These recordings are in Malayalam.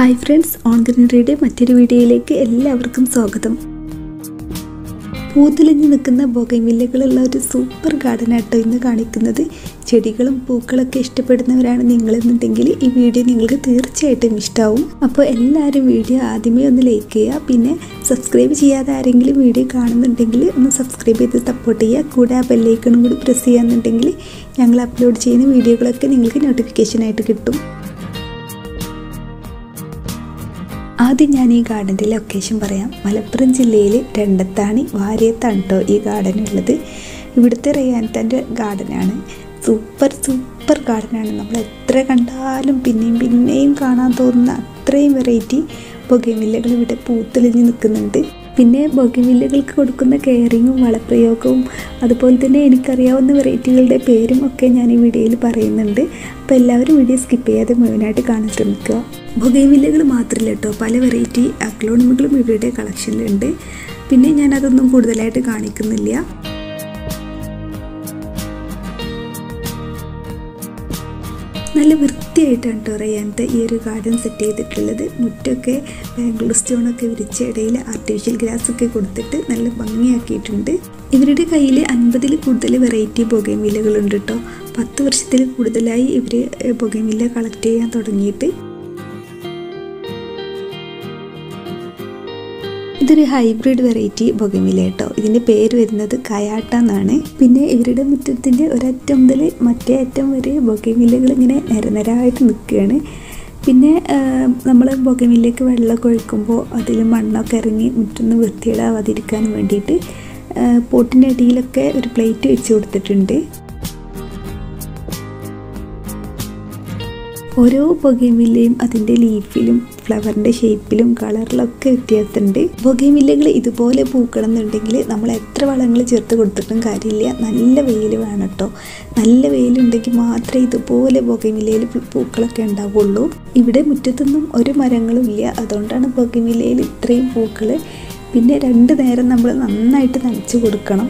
ഹായ് ഫ്രണ്ട്സ് ഓൺ ഗ്രീനറിയുടെ മറ്റൊരു വീഡിയോയിലേക്ക് എല്ലാവർക്കും സ്വാഗതം പൂത്തുലഞ്ഞു നിൽക്കുന്ന ബൊഗൈമില്ലകളുള്ള ഒരു സൂപ്പർ ഗാർഡൻ ആട്ടോ ഇന്ന് കാണിക്കുന്നത് ചെടികളും പൂക്കളൊക്കെ ഇഷ്ടപ്പെടുന്നവരാണ് നിങ്ങളെന്നുണ്ടെങ്കിൽ ഈ വീഡിയോ നിങ്ങൾക്ക് തീർച്ചയായിട്ടും ഇഷ്ടമാവും അപ്പോൾ എല്ലാവരും വീഡിയോ ആദ്യമേ ഒന്ന് ലൈക്ക് ചെയ്യുക പിന്നെ സബ്സ്ക്രൈബ് ചെയ്യാതെ ആരെങ്കിലും വീഡിയോ കാണുന്നുണ്ടെങ്കിൽ ഒന്ന് സബ്സ്ക്രൈബ് ചെയ്ത് സപ്പോർട്ട് ചെയ്യുക കൂടെ ആ ബെല്ലൈക്കണും കൂടി പ്രസ് ചെയ്യാന്നുണ്ടെങ്കിൽ ഞങ്ങൾ അപ്ലോഡ് ചെയ്യുന്ന വീഡിയോകളൊക്കെ നിങ്ങൾക്ക് നോട്ടിഫിക്കേഷനായിട്ട് കിട്ടും ആദ്യം ഞാൻ ഈ ഗാർഡൻ്റെ ലൊക്കേഷൻ പറയാം മലപ്പുറം ജില്ലയിൽ രണ്ടത്താണി വാര്യത്താണ് കേട്ടോ ഈ ഗാർഡൻ ഉള്ളത് ഇവിടുത്തെ റയ്യാനത്താൻ്റെ ഗാർഡനാണ് സൂപ്പർ സൂപ്പർ ഗാർഡനാണ് നമ്മൾ എത്ര കണ്ടാലും പിന്നെയും പിന്നെയും കാണാൻ തോന്നുന്ന അത്രയും വെറൈറ്റി ബൊഗൈമില്ലകൾ ഇവിടെ പൂത്തെളിഞ്ഞ് നിൽക്കുന്നുണ്ട് പിന്നെ ബൊഗൈമില്ലകൾക്ക് കൊടുക്കുന്ന കെയറിങ്ങും വളപ്രയോഗവും അതുപോലെ തന്നെ എനിക്കറിയാവുന്ന വെറൈറ്റികളുടെ പേരും ഒക്കെ ഞാൻ ഈ വീഡിയോയിൽ പറയുന്നുണ്ട് അപ്പോൾ എല്ലാവരും വീഡിയോ സ്കിപ്പ് ചെയ്യാതെ മുഴുവനായിട്ട് കാണാൻ ശ്രമിക്കുക ബൊഗൈമില്ലകൾ മാത്രമല്ല കേട്ടോ പല വെറൈറ്റി അക്ലോണിമുകളും ഇവരുടെ കളക്ഷനിലുണ്ട് പിന്നെ ഞാനതൊന്നും കൂടുതലായിട്ട് കാണിക്കുന്നില്ല നല്ല വൃത്തിയായിട്ടാണ് കേട്ടോ റയ്യാനത്തെ ഈ ഒരു ഗാർഡൻ സെറ്റ് ചെയ്തിട്ടുള്ളത് മുറ്റൊക്കെ ബാംഗ്ലൂർ സ്റ്റോണൊക്കെ വിരിച്ച് ഇടയിൽ ആർട്ടിഫിഷ്യൽ ഗ്രാസ് ഒക്കെ കൊടുത്തിട്ട് നല്ല ഭംഗിയാക്കിയിട്ടുണ്ട് ഇവരുടെ കയ്യിൽ അൻപതിൽ കൂടുതൽ വെറൈറ്റി ബൊഗൈമില്ലകളുണ്ട് കേട്ടോ പത്ത് വർഷത്തിൽ കൂടുതലായി ഇവർ ബൊഗൈമില്ല കളക്ട് ചെയ്യാൻ തുടങ്ങിയിട്ട് ഇതൊരു ഹൈബ്രിഡ് വെറൈറ്റി ബൊഗമില കേട്ടോ ഇതിൻ്റെ പേര് വരുന്നത് കയാട്ട എന്നാണ് പിന്നെ ഇവരുടെ മുറ്റത്തിൻ്റെ ഒരറ്റം മുതൽ മറ്റേ അറ്റം വരെ ബൊഗമില്ലകൾ ഇങ്ങനെ നിരനിരായിട്ട് നിൽക്കുകയാണ് പിന്നെ നമ്മൾ ബൊഗമില്ലേക്ക് വെള്ളമൊക്കെ ഒഴിക്കുമ്പോൾ അതിൽ മണ്ണൊക്കെ ഇറങ്ങി മുറ്റൊന്ന് വൃത്തിയിടാവാതിരിക്കാൻ വേണ്ടിയിട്ട് പോട്ടിൻ്റെ അടിയിലൊക്കെ ഒരു പ്ലേറ്റ് വെച്ച് കൊടുത്തിട്ടുണ്ട് ഓരോ ബൊഗൈമില്ലയും അതിൻ്റെ ലീഫിലും ഫ്ലവറിൻ്റെ ഷേപ്പിലും കളറിലൊക്കെ വ്യത്യാസമുണ്ട് ബൊഗൈമില്ലകൾ ഇതുപോലെ പൂക്കണം എന്നുണ്ടെങ്കിൽ നമ്മൾ എത്ര വളങ്ങൾ ചേർത്ത് കൊടുത്തിട്ടും കാര്യമില്ല നല്ല വെയിൽ വേണം കേട്ടോ നല്ല വെയിലുണ്ടെങ്കിൽ മാത്രമേ ഇതുപോലെ ബൊഗൈമില്ലയിൽ പൂക്കളൊക്കെ ഉണ്ടാവുള്ളൂ ഇവിടെ മുറ്റത്തൊന്നും ഒരു മരങ്ങളും ഇല്ല അതുകൊണ്ടാണ് ബൊഗൈമില്ലയിൽ ഇത്രയും പൂക്കൾ പിന്നെ രണ്ട് നേരം നമ്മൾ നന്നായിട്ട് നനച്ച് കൊടുക്കണം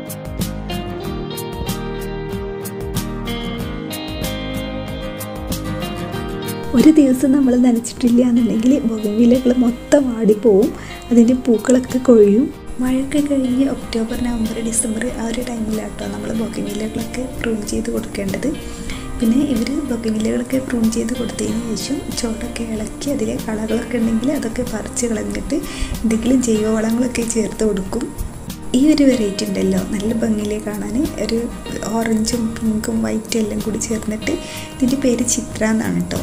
ഒരു ദിവസം നമ്മൾ നനച്ചിട്ടില്ല എന്നുണ്ടെങ്കിൽ ബൊഗവിലകൾ മൊത്തം വാടിപ്പോവും അതിൻ്റെ പൂക്കളൊക്കെ കൊഴിയും മഴയൊക്കെ കഴിഞ്ഞ് ഒക്ടോബർ നവംബർ ഡിസംബർ ആ ഒരു ടൈമിലാട്ടോ നമ്മൾ ബൊഗവിലകളൊക്കെ പ്രൂൺ ചെയ്ത് കൊടുക്കേണ്ടത് പിന്നെ ഇവർ ബൊഗവിലകളൊക്കെ പ്രൂൺ ചെയ്ത് കൊടുത്തതിന് ശേഷം ചോട്ടൊക്കെ ഇളക്കി അതിലെ കളകളൊക്കെ ഉണ്ടെങ്കിൽ അതൊക്കെ പറിച്ച് കളഞ്ഞിട്ട് എന്തെങ്കിലും ജൈവവളങ്ങളൊക്കെ ചേർത്ത് കൊടുക്കും ഈ ഒരു വെറൈറ്റി ഉണ്ടല്ലോ നല്ല ഭംഗിയിലേ കാണാൻ ഒരു ഓറഞ്ചും പിങ്കും വൈറ്റും എല്ലാം കൂടി ചേർന്നിട്ട് ഇതിൻ്റെ പേര് ചിത്ര എന്നാണ് കേട്ടോ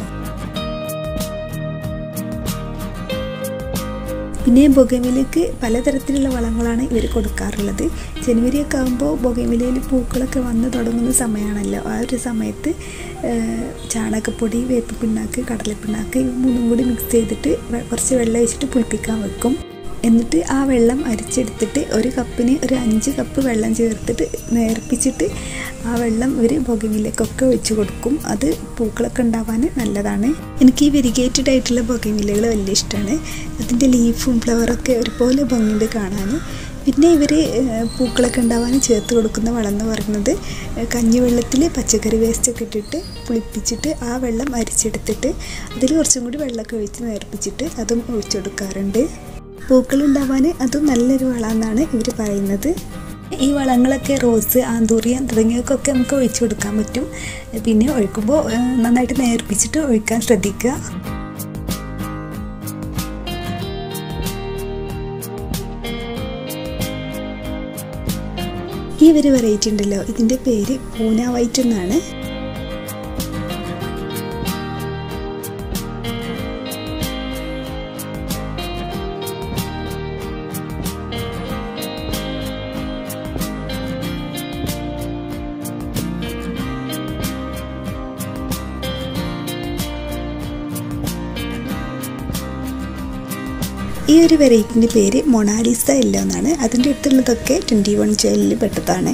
പിന്നെ ബൊഗമിലേക്ക് പലതരത്തിലുള്ള വളങ്ങളാണ് ഇവർ കൊടുക്കാറുള്ളത് ജനുവരി ഒക്കെ ആകുമ്പോൾ ബൊഗമിലയിൽ പൂക്കളൊക്കെ വന്ന് തുടങ്ങുന്ന സമയമാണല്ലോ ആ ഒരു സമയത്ത് ചാണകപ്പൊടി വേപ്പ് പിണ്ണാക്ക് കടലപ്പിണ്ണാക്ക് ഇവ മൂന്നും കൂടി മിക്സ് ചെയ്തിട്ട് കുറച്ച് വെള്ളം ഒഴിച്ചിട്ട് പുളിപ്പിക്കാൻ വെക്കും എന്നിട്ട് ആ വെള്ളം അരിച്ചെടുത്തിട്ട് ഒരു കപ്പിന് ഒരു അഞ്ച് കപ്പ് വെള്ളം ചേർത്തിട്ട് നേർപ്പിച്ചിട്ട് ആ വെള്ളം ഇവർ ബൊഗമിലേക്കൊക്കെ ഒഴിച്ചു കൊടുക്കും അത് പൂക്കളൊക്കെ ഉണ്ടാവാൻ നല്ലതാണ് എനിക്ക് ഈ വെരിഗേറ്റഡ് ആയിട്ടുള്ള ബൊഗമില്ലകൾ വലിയ ഇഷ്ടമാണ് അതിൻ്റെ ലീഫും ഫ്ലവറൊക്കെ ഒരുപോലെ ഭംഗിയുണ്ട് കാണാൻ പിന്നെ ഇവർ പൂക്കളൊക്കെ ഉണ്ടാവാൻ ചേർത്ത് കൊടുക്കുന്ന വളം എന്ന് പറയുന്നത് കഞ്ഞിവെള്ളത്തിൽ പച്ചക്കറി വേസ്റ്റൊക്കെ ഇട്ടിട്ട് പുളിപ്പിച്ചിട്ട് ആ വെള്ളം അരിച്ചെടുത്തിട്ട് അതിൽ കുറച്ചും കൂടി വെള്ളമൊക്കെ ഒഴിച്ച് നേർപ്പിച്ചിട്ട് അതും ഒഴിച്ചു കൊടുക്കാറുണ്ട് പൂക്കളുണ്ടാവാൻ അതും നല്ലൊരു വളമെന്നാണ് ഇവർ പറയുന്നത് ഈ വളങ്ങളൊക്കെ റോസ് ആന്തൂറിയം തുടങ്ങിയവർക്കൊക്കെ നമുക്ക് ഒഴിച്ചു കൊടുക്കാൻ പറ്റും പിന്നെ ഒഴിക്കുമ്പോൾ നന്നായിട്ട് നേർപ്പിച്ചിട്ട് ഒഴിക്കാൻ ശ്രദ്ധിക്കുക ഈ ഒരു വെറൈറ്റി ഉണ്ടല്ലോ ഇതിൻ്റെ പേര് പൂന വൈറ്റ് എന്നാണ് ഈ ഒരു വെറൈറ്റിൻ്റെ പേര് മൊണാലിസ എല്ലോ എന്നാണ് അതിൻ്റെ അടുത്തുള്ളതൊക്കെ ട്വൻറ്റി വൺ ജയിലിൽ പെട്ടതാണ്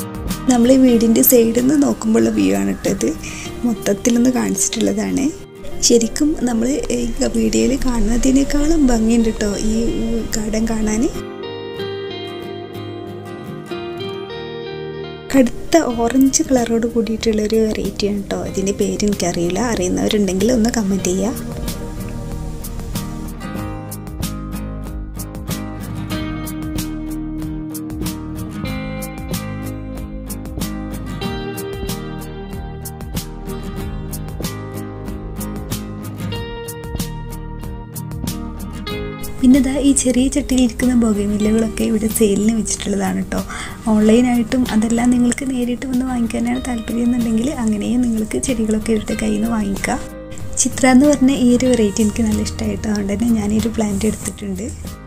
നമ്മൾ ഈ വീടിൻ്റെ സൈഡിൽ നിന്ന് നോക്കുമ്പോഴുള്ള വ്യൂ ആണ് ഇട്ടത് മൊത്തത്തിലൊന്ന് കാണിച്ചിട്ടുള്ളതാണ് ശരിക്കും നമ്മൾ വീഡിയോയിൽ കാണുന്നതിനേക്കാളും ഭംഗിയുണ്ട് കേട്ടോ ഈ ഗാർഡൻ കാണാൻ കടുത്ത ഓറഞ്ച് കളറോട് കൂടിയിട്ടുള്ളൊരു വെറൈറ്റിയാണ് കേട്ടോ ഇതിൻ്റെ പേര് എനിക്കറിയില്ല അറിയുന്നവരുണ്ടെങ്കിൽ ഒന്ന് കമൻറ്റ് ചെയ്യുക പിന്നെ ഇതാ ഈ ചെറിയ ചട്ടിയിൽ ഇരിക്കുന്ന ബൊഗമില്ലകളൊക്കെ ഇവിടെ സെയിലിന് വെച്ചിട്ടുള്ളതാണ് കേട്ടോ ഓൺലൈനായിട്ടും അതെല്ലാം നിങ്ങൾക്ക് നേരിട്ട് വന്ന് വാങ്ങിക്കാനാണ് താല്പര്യം എന്നുണ്ടെങ്കിൽ അങ്ങനെയും നിങ്ങൾക്ക് ചെടികളൊക്കെ ഇവരുടെ കയ്യിൽ നിന്ന് വാങ്ങിക്കാം ചിത്ര എന്ന് പറഞ്ഞ ഈ ഒരു വെറൈറ്റി എനിക്ക് നല്ല ഇഷ്ടമായിട്ട് അതുകൊണ്ട് തന്നെ ഞാൻ ഈ ഒരു പ്ലാന്റ് എടുത്തിട്ടുണ്ട്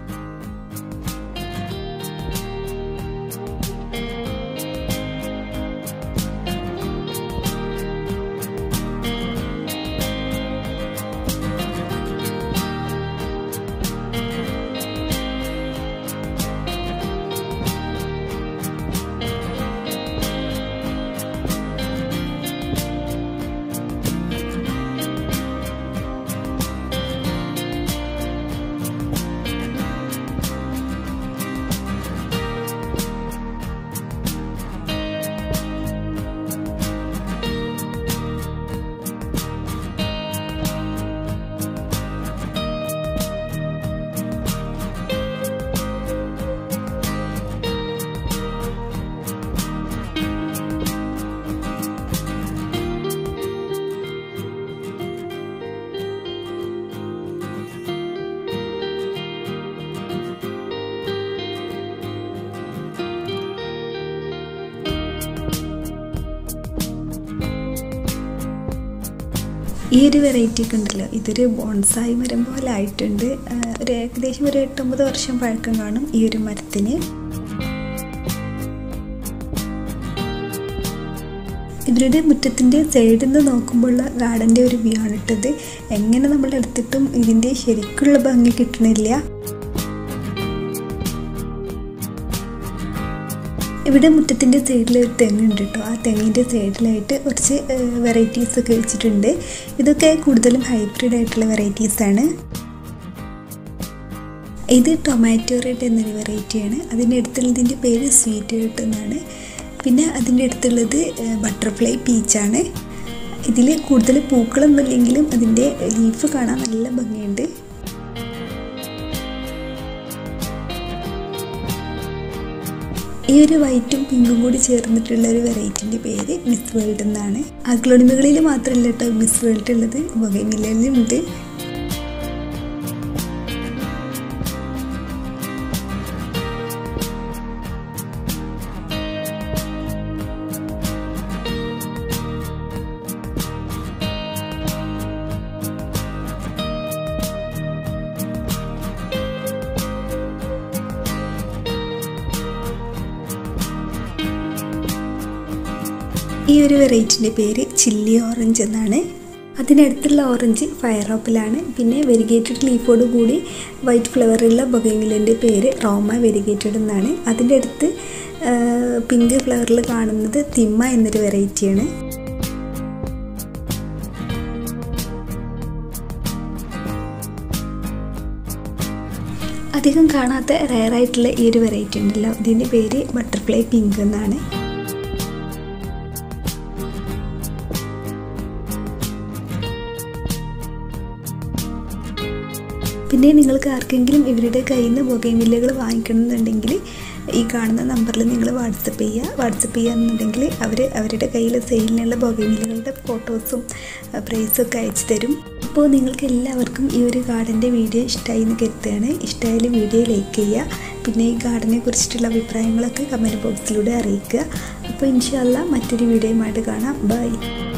ഈ ഒരു വെറൈറ്റി ഒക്കെ ഉണ്ടല്ലോ ഇതൊരു ബോൺസായി മരം പോലെ ആയിട്ടുണ്ട് ഒരു ഏകദേശം ഒരു എട്ടൊമ്പത് വർഷം പഴക്കം കാണും ഈ ഒരു മരത്തിന് ഇവരുടെ മുറ്റത്തിൻ്റെ സൈഡിൽ നിന്ന് നോക്കുമ്പോഴുള്ള ഗാർഡൻ്റെ ഒരു വ്യൂ ആണ് ഇട്ടത് എങ്ങനെ നമ്മൾ എടുത്തിട്ടും ഇതിൻ്റെ ശരിക്കുള്ള ഭംഗി കിട്ടണില്ല ഇവിടെ മുറ്റത്തിൻ്റെ സൈഡിൽ ഒരു തെങ്ങുണ്ട് കേട്ടോ ആ തെങ്ങിൻ്റെ സൈഡിലായിട്ട് കുറച്ച് വെറൈറ്റീസ് ഒക്കെ വെച്ചിട്ടുണ്ട് ഇതൊക്കെ കൂടുതലും ഹൈബ്രിഡ് ആയിട്ടുള്ള വെറൈറ്റീസാണ് ഇത് ടൊമാറ്റോ റെഡ് എന്നൊരു വെറൈറ്റിയാണ് അതിൻ്റെ അടുത്തുള്ളതിൻ്റെ പേര് സ്വീറ്റ് റെഡ് എന്നാണ് പിന്നെ അതിൻ്റെ അടുത്തുള്ളത് ബട്ടർഫ്ലൈ പീച്ചാണ് ഇതിൽ കൂടുതൽ പൂക്കളൊന്നും ഇല്ലെങ്കിലും അതിൻ്റെ ലീഫ് കാണാൻ നല്ല ഭംഗിയുണ്ട് ഈ ഒരു വൈറ്റും പിങ്കും കൂടി ചേർന്നിട്ടുള്ള ഒരു വെറൈറ്റിൻ്റെ പേര് മിസ് വേൾഡ് എന്നാണ് അഗ്ലോണിമകളിൽ മാത്രമല്ല കേട്ടോ മിസ് വേൾഡ് ഉള്ളത് ബൊഗൈമില്ലയിലും ഉണ്ട് ഈ ഒരു വെറൈറ്റിൻ്റെ പേര് ചില്ലി ഓറഞ്ച് എന്നാണ് അതിനടുത്തുള്ള ഓറഞ്ച് ഫയർ ഓപ്പിലാണ് പിന്നെ വെരിഗേറ്റഡ് ലീഫോട് കൂടി വൈറ്റ് ഫ്ലവറുള്ള ബൊഗൈമിലിൻ്റെ പേര് റോമ വെരിഗേറ്റഡ് എന്നാണ് അതിൻ്റെ അടുത്ത് പിങ്ക് ഫ്ലവറിൽ കാണുന്നത് തിമ്മ എന്നൊരു വെറൈറ്റിയാണ് അധികം കാണാത്ത റയറായിട്ടുള്ള ഈ ഒരു വെറൈറ്റി ഉണ്ടല്ലോ ഇതിൻ്റെ പേര് ബട്ടർഫ്ലൈ പിങ്ക് എന്നാണ് പിന്നെ നിങ്ങൾക്ക് ആർക്കെങ്കിലും ഇവരുടെ കയ്യിൽ നിന്ന് ബൊഗൈമില്ലകൾ വാങ്ങിക്കണമെന്നുണ്ടെങ്കിൽ ഈ കാണുന്ന നമ്പറിൽ നിങ്ങൾ വാട്സപ്പ് ചെയ്യുക വാട്സപ്പ് ചെയ്യുകയെന്നുണ്ടെങ്കിൽ അവർ അവരുടെ കയ്യിൽ സെയിലിനുള്ള ബൊഗൈമില്ലകളുടെ ഫോട്ടോസും പ്രൈസും ഒക്കെ അയച്ചു തരും അപ്പോൾ നിങ്ങൾക്ക് എല്ലാവർക്കും ഈ ഒരു ഗാർഡൻ്റെ വീഡിയോ ഇഷ്ടമായി എന്ന് കരുതുകയാണ് ഇഷ്ടമായാലും വീഡിയോ ലൈക്ക് ചെയ്യുക പിന്നെ ഈ ഗാർഡനെ കുറിച്ചിട്ടുള്ള അഭിപ്രായങ്ങളൊക്കെ കമൻറ്റ് ബോക്സിലൂടെ അറിയിക്കുക അപ്പോൾ ഇൻഷാല്ല മറ്റൊരു വീഡിയോയുമായിട്ട് കാണാം ബൈ